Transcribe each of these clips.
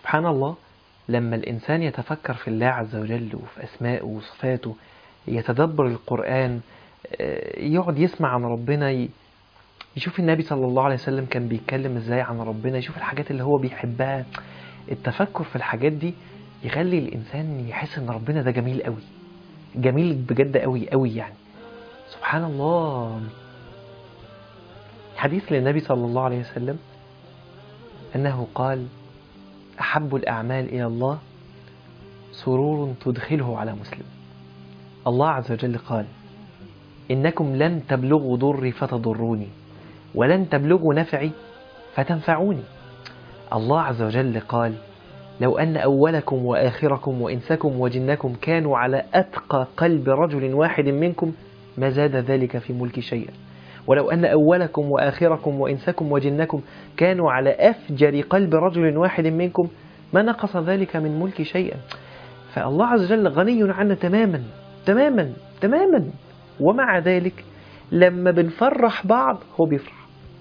سبحان الله لما الإنسان يتفكر في الله عز وجل وفي أسمائه وصفاته يتدبر القرآن آه، يقعد يسمع عن ربنا ي- يشوف النبي صلى الله عليه وسلم كان بيتكلم ازاي عن ربنا يشوف الحاجات اللي هو بيحبها التفكر في الحاجات دي يخلي الإنسان يحس إن ربنا ده جميل قوي جميل بجد قوي قوي يعني سبحان الله حديث للنبي صلى الله عليه وسلم أنه قال أحب الأعمال إلى الله سرور تدخله على مسلم الله عز وجل قال إنكم لن تبلغوا ضري فتضروني ولن تبلغوا نفعي فتنفعوني الله عز وجل قال لو أن أولكم وآخركم وإنسكم وجنكم كانوا على أتقى قلب رجل واحد منكم ما زاد ذلك في ملك شيئا ولو أن أولكم وآخركم وإنسكم وجنكم كانوا على أفجر قلب رجل واحد منكم ما نقص ذلك من ملك شيئا فالله عز وجل غني عنا تماما تماما تماما ومع ذلك لما بنفرح بعض هو بيفرح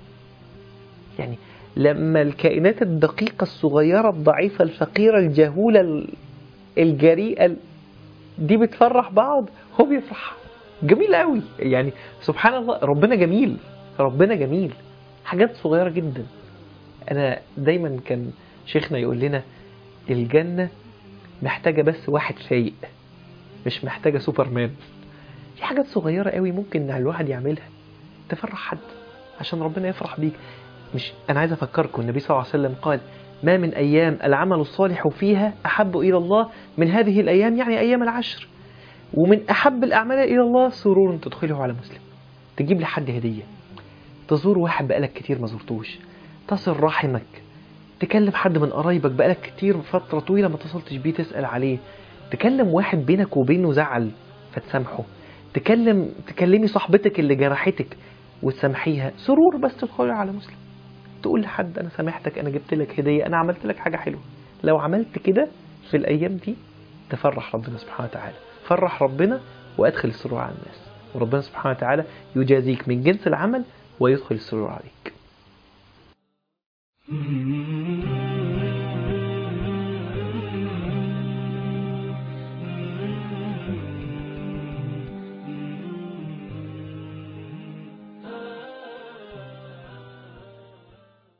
يعني لما الكائنات الدقيقة الصغيرة الضعيفة الفقيرة الجهولة ال- الجريئة ال- دي بتفرح بعض هو بيفرح جميل قوي يعني سبحان الله ربنا جميل ربنا جميل حاجات صغيرة جدا أنا دايما كان شيخنا يقول لنا الجنة محتاجة بس واحد فايق مش محتاجة سوبرمان في حاجات صغيرة قوي ممكن الواحد يعملها تفرح حد عشان ربنا يفرح بيك مش أنا عايز أفكركم النبي صلى الله عليه وسلم قال ما من أيام العمل الصالح فيها أحب إلى الله من هذه الأيام يعني أيام العشر ومن أحب الأعمال إلى الله سرور تدخله على مسلم تجيب لحد هدية تزور واحد بقالك كتير ما زرتوش تصل رحمك تكلم حد من قرايبك بقالك كتير فترة طويلة ما اتصلتش بيه تسأل عليه تكلم واحد بينك وبينه زعل فتسامحه تكلم تكلمي صاحبتك اللي جرحتك وتسامحيها سرور بس تدخلي على مسلم تقول لحد انا سامحتك انا جبت لك هديه انا عملت لك حاجه حلوه لو عملت كده في الايام دي تفرح ربنا سبحانه وتعالى فرح ربنا وادخل السرور على الناس وربنا سبحانه وتعالى يجازيك من جنس العمل ويدخل السرور عليك